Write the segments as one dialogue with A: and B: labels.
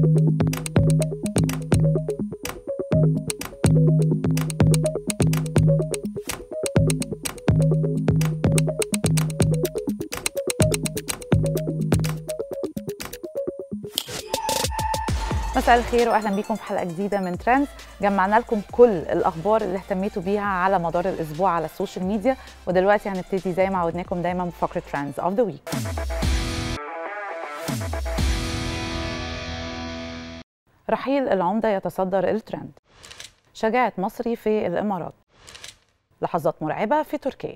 A: مساء الخير واهلا بيكم في حلقه جديده من ترندز جمعنا لكم كل الاخبار اللي اهتميتوا بيها على مدار الاسبوع على السوشيال ميديا ودلوقتي هنبتدي زي ما عودناكم دايما بفقره ترندز اوف ذا ويك رحيل العمده يتصدر الترند شجاعه مصري في الامارات لحظات مرعبه في تركيا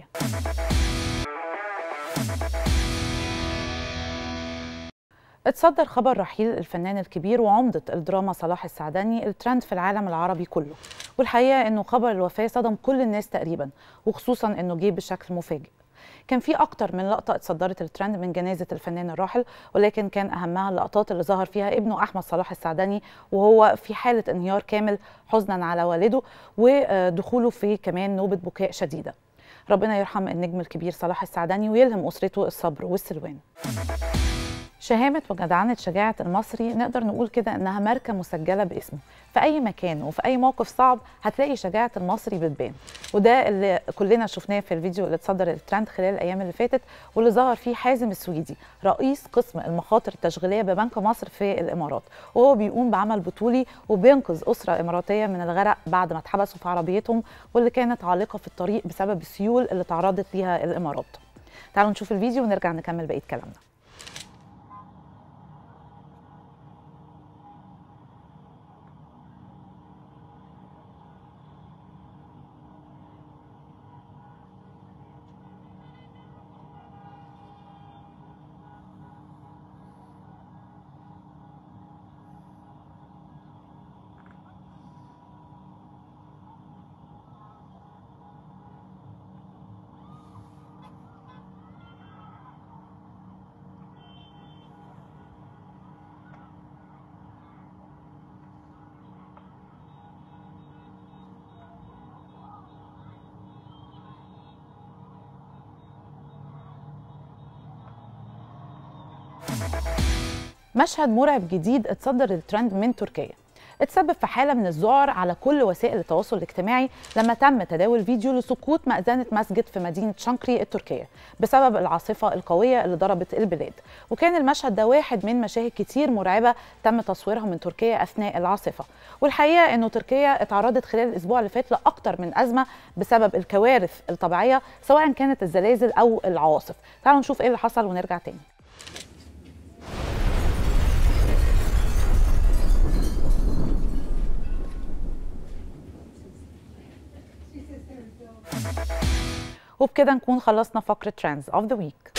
A: اتصدر خبر رحيل الفنان الكبير وعمدة الدراما صلاح السعداني الترند في العالم العربي كله والحقيقة انه خبر الوفاة صدم كل الناس تقريبا وخصوصا انه جه بشكل مفاجئ كان في اكتر من لقطه اتصدرت الترند من جنازه الفنان الراحل ولكن كان اهمها اللقطات اللي ظهر فيها ابنه احمد صلاح السعداني وهو في حاله انهيار كامل حزنا على والده ودخوله في كمان نوبه بكاء شديده ربنا يرحم النجم الكبير صلاح السعداني ويلهم اسرته الصبر والسلوان شهامة وجدعنة شجاعة المصري نقدر نقول كده إنها ماركة مسجلة باسمه في أي مكان وفي أي موقف صعب هتلاقي شجاعة المصري بتبان وده اللي كلنا شفناه في الفيديو اللي اتصدر الترند خلال الأيام اللي فاتت واللي ظهر فيه حازم السويدي رئيس قسم المخاطر التشغيلية ببنك مصر في الإمارات وهو بيقوم بعمل بطولي وبينقذ أسرة إماراتية من الغرق بعد ما اتحبسوا في عربيتهم واللي كانت عالقة في الطريق بسبب السيول اللي تعرضت ليها الإمارات تعالوا نشوف الفيديو ونرجع نكمل بقية كلامنا مشهد مرعب جديد اتصدر الترند من تركيا اتسبب في حاله من الذعر على كل وسائل التواصل الاجتماعي لما تم تداول فيديو لسقوط مأذنة مسجد في مدينة شانكري التركية بسبب العاصفة القوية اللي ضربت البلاد وكان المشهد ده واحد من مشاهد كتير مرعبة تم تصويرها من تركيا أثناء العاصفة والحقيقة أنه تركيا اتعرضت خلال الأسبوع اللي فات لأكتر من أزمة بسبب الكوارث الطبيعية سواء كانت الزلازل أو العواصف تعالوا نشوف إيه اللي حصل ونرجع تاني وبكده نكون خلصنا فقرة ترندز اوف ذا ويك